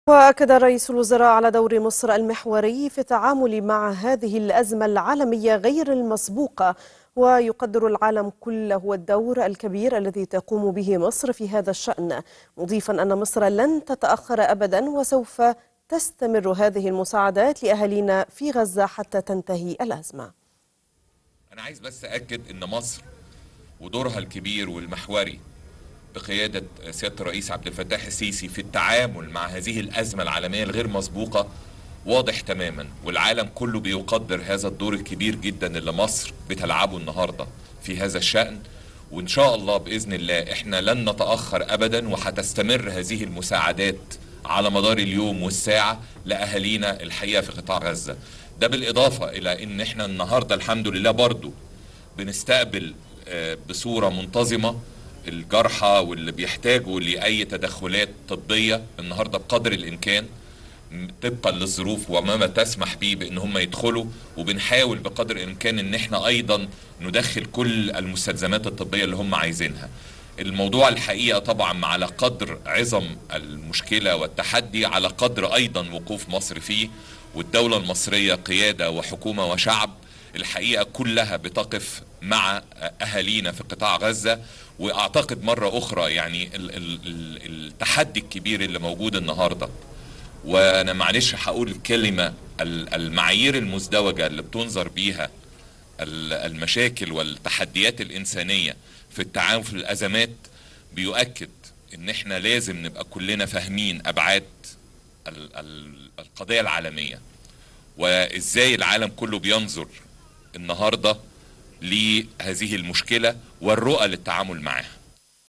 وأكد رئيس الوزراء على دور مصر المحوري في التعامل مع هذه الأزمة العالمية غير المسبوقة ويقدر العالم كله الدور الكبير الذي تقوم به مصر في هذا الشأن مضيفا أن مصر لن تتأخر أبدا وسوف تستمر هذه المساعدات لأهالينا في غزة حتى تنتهي الأزمة أنا عايز بس أكد أن مصر ودورها الكبير والمحوري بقيادة سيادة الرئيس عبد الفتاح السيسي في التعامل مع هذه الأزمة العالمية الغير مسبوقة واضح تماما والعالم كله بيقدر هذا الدور الكبير جدا اللي مصر بتلعبه النهاردة في هذا الشأن وإن شاء الله بإذن الله إحنا لن نتأخر أبدا وهتستمر هذه المساعدات على مدار اليوم والساعة لأهالينا الحقيقة في قطاع غزة ده بالإضافة إلى إن إحنا النهاردة الحمد لله برضو بنستقبل بصورة منتظمة الجرحى واللي بيحتاجوا لاي تدخلات طبيه النهارده بقدر الامكان طبقا للظروف وما تسمح به بان هم يدخلوا وبنحاول بقدر الامكان ان احنا ايضا ندخل كل المستلزمات الطبيه اللي هم عايزينها الموضوع الحقيقه طبعا على قدر عظم المشكله والتحدي على قدر ايضا وقوف مصر فيه والدوله المصريه قياده وحكومه وشعب الحقيقه كلها بتقف مع اهالينا في قطاع غزه واعتقد مره اخرى يعني التحدي الكبير اللي موجود النهارده وانا معلش هقول الكلمه المعايير المزدوجه اللي بتنظر بيها المشاكل والتحديات الانسانيه في التعامل في الازمات بيؤكد ان احنا لازم نبقى كلنا فاهمين ابعاد القضيه العالميه وازاي العالم كله بينظر النهارده لهذه المشكله والرؤى للتعامل معها